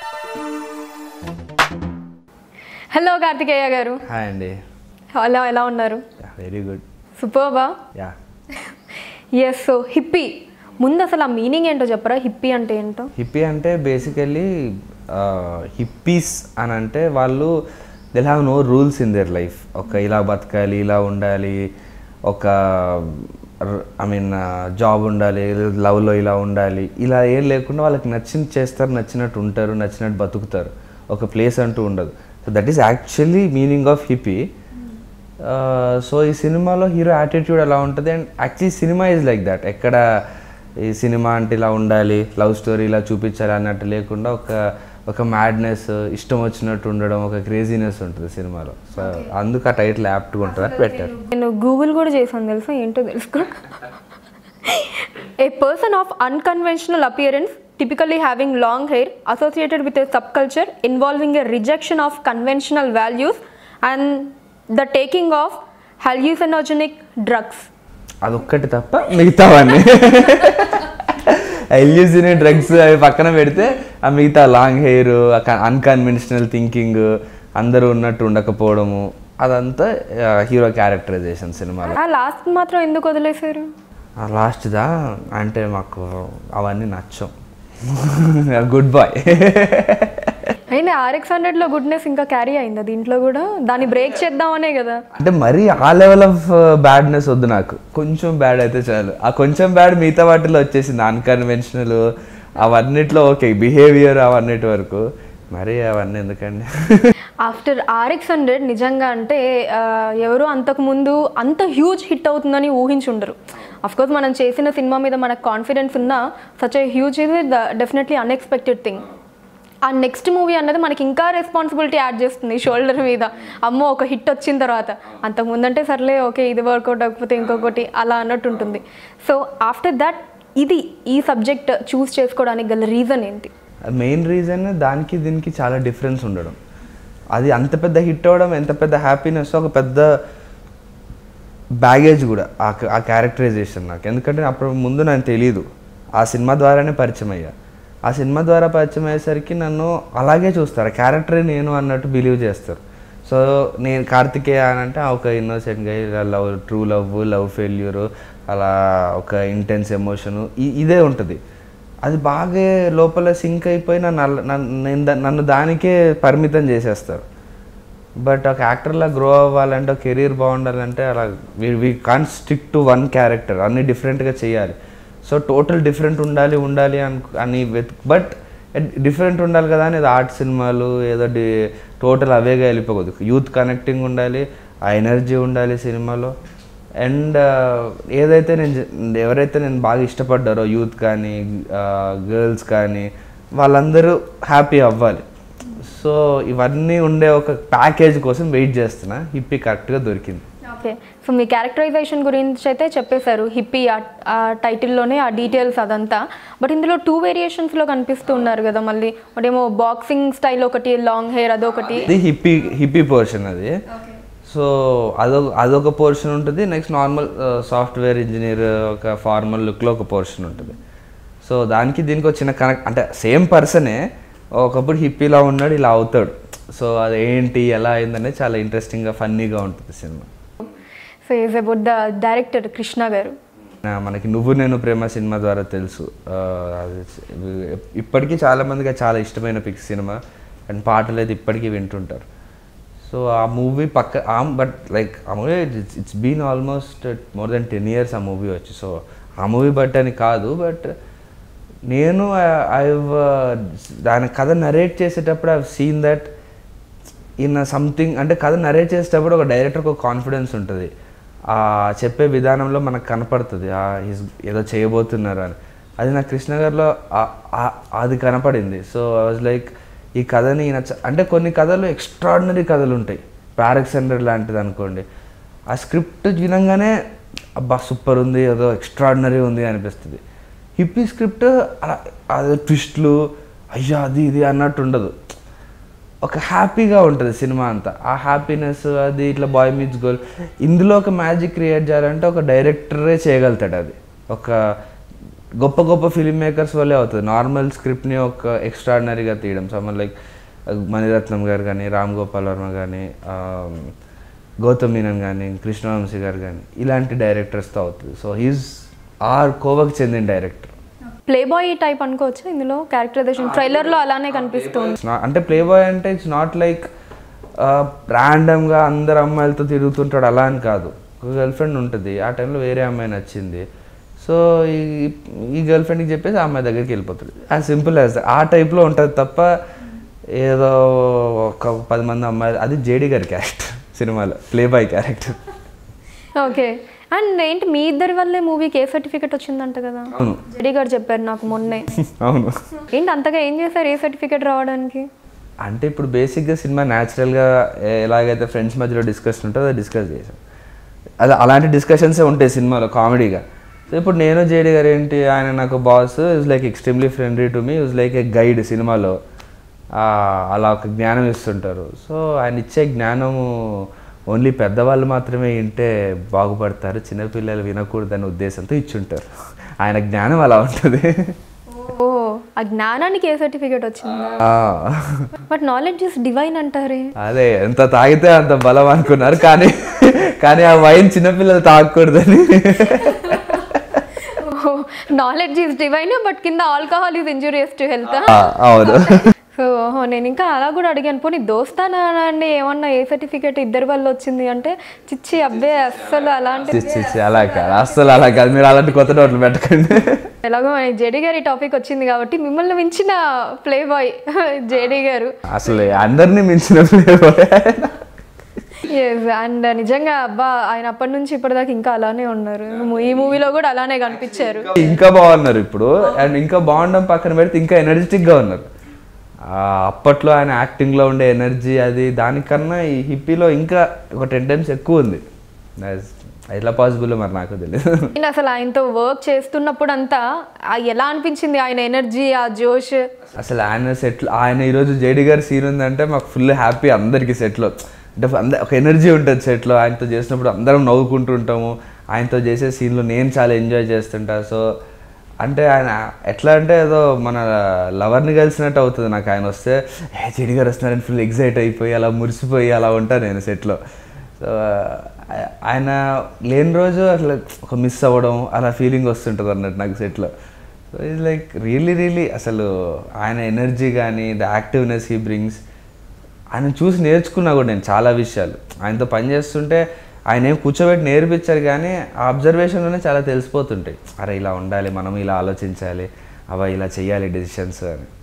Hello Karthikeya గారు hi అండి hello ఎలా ఉన్నారు వెరీ గుడ్ సూపర్బా యా ఎస్ సో హిప్పీ ముందు అసలు ఆ మీనింగ్ ఏంటో చెప్పరా హిప్పీ అంటే ఏంటో హిప్పీ అంటే బేసికల్లీ హిప్పీస్ అని అంటే వాళ్ళు they'll have no rules in their life ఒక ఇలా బతకాలి ఇలా ఉండాలి ఒక ఐ మీన్ జాబ్ ఉండాలి లవ్లో ఇలా ఉండాలి ఇలా ఏం లేకుండా వాళ్ళకి నచ్చింది చేస్తారు నచ్చినట్టు ఉంటారు నచ్చినట్టు బతుకుతారు ఒక ప్లేస్ అంటూ ఉండదు so that is actually meaning of hippie so ఈ సినిమాలో హీరో యాటిట్యూడ్ ఎలా ఉంటుంది and actually cinema is like that ఎక్కడ ఈ సినిమా అంటే ఇలా ఉండాలి లవ్ స్టోరీ ఇలా చూపించాలి అన్నట్టు లేకుండా ఒక ఒక మ్యాడ్నెస్ ఇష్టం వచ్చినట్టు ఉండడం ఒక క్రేజీనెస్ ఉంటుంది సినిమాలో సో అందుకు ఆ టైటిల్ యాప్ట్గా ఉంటుంది అని పెట్టారు నేను గూగుల్ కూడా చేశాను తెలుసా ఏంటో తెలుసుకో a person of unconventional appearance typically having long hair associated with a subculture involving a rejection of conventional values and the taking of hallucinogenic drugs అదొక్కటి తప్ప మిగతావన్నీ ఎల్యూజినీ డ్రగ్స్ అవి పక్కన పెడితే ఆ మిగతా లాంగ్ హెయిర్ అన్కన్వెన్షనల్ థింకింగ్ అందరూ ఉన్నట్టు ఉండకపోవడము అదంతా హీరో క్యారెక్టరైజేషన్ సినిమాలో ఆ లాస్ట్ మాత్రం ఎందుకు వదిలేశారు ఆ లాస్ట్దా అంటే మాకు అవన్నీ నచ్చం గుడ్ బాయ్ అయినా ఆర్ఎక్స్ హండ్రెడ్లో గుడ్నెస్ ఇంకా క్యారీ అయిందా దీంట్లో కూడా దాన్ని బ్రేక్ చేద్దామనే కదా అంటే మరీ ఆ లెవెల్ ఆఫ్ బ్యాడ్నెస్ వద్దు నాకు కొంచెం బ్యాడ్ అయితే చాలు ఆ కొంచెం బ్యాడ్ మిగతా వాటిలో వచ్చేసింది అన్కన్వెన్షనల్ అవన్నిట్లో ఓకే బిహేవియర్ అవన్నిటి వరకు మరి అవన్నీ ఎందుకండి ఆఫ్టర్ ఆర్ఎక్స్ హండ్రెడ్ నిజంగా అంటే ఆ, ఎవరు అంతకుముందు అంత హ్యూజ్ హిట్ అవుతుందని ఊహించుండరు కోర్స్ మనం చేసిన సినిమా మీద మనకు కాన్ఫిడెన్స్ ఉన్నా సచ్ ఏ హ్యూజ్ ఇది డెఫినెట్లీ అన్ఎక్స్పెక్టెడ్ థింగ్ ఆ నెక్స్ట్ మూవీ అన్నది మనకి ఇంకా రెస్పాన్సిబిలిటీ యాడ్ చేస్తుంది షోల్డర్ మీద అమ్మో ఒక హిట్ వచ్చిన తర్వాత అంతకుముందంటే సర్లే ఓకే ఇది వర్కౌట్ అవ్వకపోతే ఇంకొకటి అలా అన్నట్టు ఉంటుంది సో ఆఫ్టర్ దట్ ఇది ఈ సబ్జెక్ట్ చూస్ చేసుకోవడానికి గల రీజన్ ఏంటి మెయిన్ రీజన్ దానికి దీనికి చాలా డిఫరెన్స్ ఉండడం అది అంత పెద్ద హిట్ అవ్వడం ఎంత పెద్ద హ్యాపీనెస్ ఒక పెద్ద బ్యాగేజ్ కూడా ఆ ఆ క్యారెక్టరైజేషన్ నాకు ఎందుకంటే అప్పుడు ముందు నాకు తెలియదు ఆ సినిమా ద్వారానే పరిచయం అయ్యా ఆ సినిమా ద్వారా పరిచయం అయ్యేసరికి నన్ను అలాగే చూస్తారు క్యారెక్టరే నేను అన్నట్టు బిలీవ్ చేస్తారు సో నేను కార్తికేయ అని అంటే ఆ ఒక ఇన్నోసెంట్గా ఇలా love true love love failure అలా ఒక ఇంటెన్స్ ఎమోషను ఇదే ఉంటుంది అది బాగా లోపల సింక్ అయిపోయి నన్ను అల్ల- నన్ను నేను దా- నన్ను దానికే పరిమితం చేసేస్తారు బట్ ఒక యాక్టర్లా గ్రో అవ్వాలంటే ఒక కెరీర్ బాగుండాలంటే అలా we can stick to one character అన్ని డిఫరెంట్గా చేయాలి సో టోటల్ డిఫరెంట్ ఉండాలి ఉండాలి అను అని వెత్ బట్ డిఫరెంట్ ఉండాలి కదా అని ఆర్ట్ సినిమాలు ఏదో డి టోటల్ అవేగా వెళ్ళిపోకూడదు యూత్ కనెక్టింగ్ ఉండాలి ఆ ఎనర్జీ ఉండాలి సినిమాలో అండ్ ఏదైతే నేను జ- ఎవరైతే నేను బాగా ఇష్టపడ్డారో యూత్ కానీ గర్ల్స్ కానీ వాళ్ళందరూ హ్యాపీ అవ్వాలి సో ఇవన్నీ ఉండే ఒక ప్యాకేజ్ కోసం వెయిట్ చేస్తున్నా హిప్పీ కరెక్ట్గా దొరికింది ఓకే సో మీ క్యారెక్టరైజేషన్ గురించి అయితే చెప్పేశారు హిప్పీ ఆ టైటిల్లోనే ఆ డీటెయిల్స్ అదంతా బట్ ఇందులో టూ వేరియేషన్స్లో కనిపిస్తూ ఉన్నారు కదా మళ్ళీ ఒకటేమో బాక్సింగ్ స్టైల్ ఒకటి లాంగ్ హెయిర్ అదొకటి అది హిప్పీ హిప్పీ పోర్షన్ అది సో అదొక అదొక పోర్షన్ ఉంటుంది నెక్స్ట్ నార్మల్ సాఫ్ట్వేర్ ఇంజనీర్ ఒక ఫార్మల్ లుక్లో ఒక పోర్షన్ ఉంటుంది సో దానికి దీనికి ఒక చిన్న కనెక్ట్ అంటే సేమ్ పర్సనే ఒకప్పుడు హిప్పీలా ఉన్నాడు ఇలా అవుతాడు సో అది ఏంటి ఎలా అయిందనేది చాలా ఇంట్రెస్టింగ్గా ఫన్నీగా ఉంటుంది cinema so is about the director Krishna garu నా- మనకి నువ్వు నేను ప్రేమ సినిమా ద్వారా తెలుసు ఆ, అది చ- ఇప్పటికీ చాలా మందికి అది చాలా ఇష్టమైన పిక్ సినిమా అండ్ పాటలు అయితే ఇప్పటికీ వింటుంటారు సో ఆ మూవీ పక్క బట్ లైక్ ఆ movie it's it's been almost more then ten years ఆ మూవీ వచ్చి సో ఆ మూవీ బట్ అని కాదు బట్ నేను ఐ దాని కథ నరేట్ చేసేటప్పుడు I seen that in something అంటే కథ నరేట్ చేసేటప్పుడు ఒక డైరెక్టర్కి ఒక కాన్ఫిడెన్స్ ఉంటుంది ఆ చెప్పే విధానంలో మనకు కనపడుతుంది ఆ హిస్ ఏదో చేయబోతున్నారు అని అది నాకు కృష్ణ గారిలో ఆ- ఆ- అది కనపడింది సో ఐ వాజ్ లైక్ ఈ కథని ఈయన చ- అంటే కొన్ని కథలు ఎక్స్ట్రాడినరీ కథలు ఉంటాయి పారెక్సెండర్ లాంటిది అనుకోండి ఆ స్క్రిప్ట్ వినంగానే అబ్బా సూపర్ ఉంది ఏదో ఎక్స్ట్రాడినరీ ఉంది అనిపిస్తుంది హిప్పీ స్క్రిప్ట్ అలా అది ట్విస్ట్లు అయ్యా అది ఇది అన్నట్టు ఉండదు ఒక హ్యాపీగా ఉంటుంది సినిమా అంతా ఆ హ్యాపీనెస్ అది ఇట్లా బాయ్ మీట్స్ గోల్ ఇందులో ఒక మ్యాజిక్ క్రియేట్ చేయాలంటే ఒక డైరెక్టరే చేయగలుగుతాడు అది ఒక గొప్ప గొప్ప ఫిలిం మేకర్స్ వల్లే అవుతుంది నార్మల్ స్క్రిప్ట్ని ఒక ఎక్స్ట్రాడినరీగా తీయడం సమ్మర్ లైక్ మణిరత్నం గారు కానీ రామ్ గోపాల్ వర్మ కానీ గౌతమ్ మీనన్ కానీ కృష్ణవంశీ గారు కానీ ఇలాంటి డైరెక్టర్స్తో అవుతుంది సో హీస్ ఆర్ కోవకు చెందిన డైరెక్టర్ ప్లే బాయ్ టైప్ అనుకోవచ్చు ఇందులో క్యారెక్టరైజేషన్ ట్రైలర్లో అలానే కనిపిస్తుంది It's not- అంటే ప్లే బాయ్ అంటే ఇట్స్ నాట్ లైక్ ర్యాండమ్గా అందరు అమ్మాయిలతో తిరుగుతుంటాడు అలా అని కాదు ఒక గర్ల్ ఫ్రెండ్ ఉంటుంది ఆ టైంలో వేరే అమ్మాయి నచ్చింది సో ఈ ఈ గర్ల్ ఫ్రెండ్కి చెప్పేసి ఆ అమ్మాయి దగ్గరికి వెళ్ళిపోతాడు యాజ్ సింపుల్ యాజ్ ఆ టైప్లో ఉంటుంది తప్ప ఏదో ఒక పది మంది అమ్మాయిలు అది జేడి గారి క్యారెక్టర్ సినిమాలో playboy character okay and ఏంటి మీ ఇద్దరి వల్లే మూవీకి ఏ సర్టిఫికేట్ వచ్చిందంట కదా అవును జడి గారు చెప్పారు నాకు మొన్నే అవును ఏంటి అంతగా ఏం చేశారు ఏ సర్టిఫికేట్ రావడానికి అంటే ఇప్పుడు బేసిక్గా సినిమా న్యాచురల్గా ఎలాగైతే ఫ్రెండ్స్ మధ్యలో డిస్కషన్ ఉంటుందో అది డిస్కస్ చేసాం అది అలాంటి డిస్కషన్సే ఉంటాయి సినిమాలో కామెడీగా సో ఇప్పుడు నేను జేడి గారు ఏంటి ఆయన నాకు boss is like extremely friendly to me is like a guide సినిమాలో ఆ, అలా ఒక జ్ఞానం ఇస్తుంటారు సో ఆయన ఇచ్చే జ్ఞానము ఓన్లీ పెద్దవాళ్ళు మాత్రమే వింటే బాగుపడతారు చిన్నపిల్లలు వినకూడదనే ఉద్దేశంతో ఇచ్చుంటారు ఆయన జ్ఞానం అలా ఉంటుంది ఓ ఆ జ్ఞానానికి ఏ సర్టిఫికేట్ వచ్చిందా ఆ. బట్ నాలెడ్జ్ ఇస్ డివైన్ అంటారే అదే ఎంత తాగితే అంత బలం అనుకున్నారు కానీ కానీ ఆ వైన్ చిన్నపిల్లలు తాగకూడదని నాలెడ్జ్ ఈస్ డివైన్ బట్ కింద alcohol is injurious to health ఆ, అవును సో ఓహో నేను ఇంకా అలా కూడా అడిగాను పోనీ దోస్తానా అండి ఏమన్నా ఏ సర్టిఫికేట్ ఇద్దరి వల్ల వచ్చింది అంటే చిచ్చి అబ్బే అస్సలు అలాంటి చి, చి, చి, అలా కాదు అస్సలు అలా కాదు మీరు అలాంటి కొత్త నోట్లు పెట్టకండి ఎలాగో మన జేడీ గారి టాపిక్ వచ్చింది కాబట్టి మిమ్మల్ని మించిన ప్లే బాయ్ జేడీ గారు అసలు అందరినీ మించిన playboy. ఎస్ అండ్ నిజంగా అబ్బా ఆయన అప్పటి నుంచి ఇప్పటిదాకా ఇంకా అలానే ఉన్నారు ఈ మూవీలో కూడా అలానే కనిపించారు ఇంకా బాగున్నారు ఇప్పుడు అండ్ ఇంకా బాగుండడం పక్కన పెడితే ఇంకా ఎనర్జెటిక్ గా ఉన్నారు ఆ, అప్పట్లో ఆయన యాక్టింగ్ లో ఉండే ఎనర్జీ అది దానికన్నా ఈ హిప్పీలో ఇంకా ఒక టెన్ టైమ్స్ ఎక్కువ ఉంది That's- ఎట్లా పాసిబుల్ మరి నాకు తెలియదు నేను అసలు ఆయనతో వర్క్ చేస్తున్నప్పుడు అంతా ఆ ఎలా అనిపించింది ఆయన ఎనర్జీ ఆ జోష్ అసలు ఆయన సెటిల్ ఆయన ఈరోజు జేడి గారి సీన్ ఉందంటే మాకు ఫుల్ హ్యాపీ అందరికి సెట్లో అంటే అంద ఒక ఎనర్జీ ఉంటుంది సెట్లో ఆయనతో చేసినప్పుడు అందరం నవ్వుకుంటూ ఉంటాము ఆయనతో చేసే సీన్లో నేను చాలా ఎంజాయ్ చేస్తుంటా సో అంటే ఆయన ఎట్లా అంటే ఏదో మన లవర్ని కలిసినట్టు అవుతుంది నాకు ఆయన వస్తే ఏ జేడి గారు వస్తున్నారని ఫుల్ ఎగ్జైట్ అయిపోయి అలా మురిసిపోయి అలా ఉంటాను నేను సెట్లో సో ఆ- ఆయన లేని రోజు అట్లా ఒక మిస్ అవ్వడం అలా ఫీలింగ్ వస్తుంటుంది అన్నట్టు నాకు సెట్లో so it's like really really అసలు ఆయన ఎనర్జీ కానీ ద యాక్టివ్నెస్ హీ బ్రింగ్స్ ఆయన చూసి నేర్చుకున్నా కూడా నేను చాలా విషయాలు ఆయనతో పని చేస్తుంటే ఆయన ఏం కూర్చోబెట్టి నేర్పించారు కానీ ఆ అబ్జర్వేషన్లోనే చాలా తెలిసిపోతుంటాయి అరే ఇలా ఉండాలి మనం ఇలా ఆలోచించాలి అవ ఇలా చేయాలి డెసిషన్స్ అని